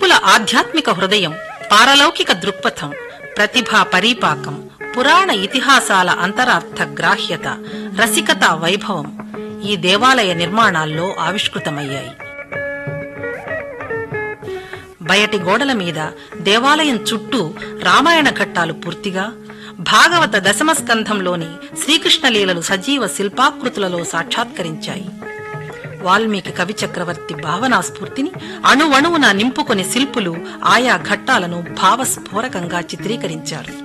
శిల్పుల ఆధ్యాత్మిక హృదయం పారలౌకిక దృక్పథం ప్రతిభా పరీపాకం పురాణ ఇతిహాసాల అంతరార్థ గ్రాహ్యత రసికత వైభవం ఈ దేవాలయ నిర్మాణాల్లో ఆవిష్కృతమయ్యాయి బయటి గోడల మీద దేవాలయం చుట్టూ రామాయణ ఘట్టాలు పూర్తిగా భాగవత దశమ స్కంధంలోని శ్రీకృష్ణలీలలు సజీవ శిల్పాకృతులలో సాక్షాత్కరించాయి వాల్మీకి కవి చక్రవర్తి భావనా స్ఫూర్తిని అణువణువున నింపుకొని శిల్పులు ఆయా ఘట్టాలను భావస్ఫోరకంగా చిత్రీకరించారు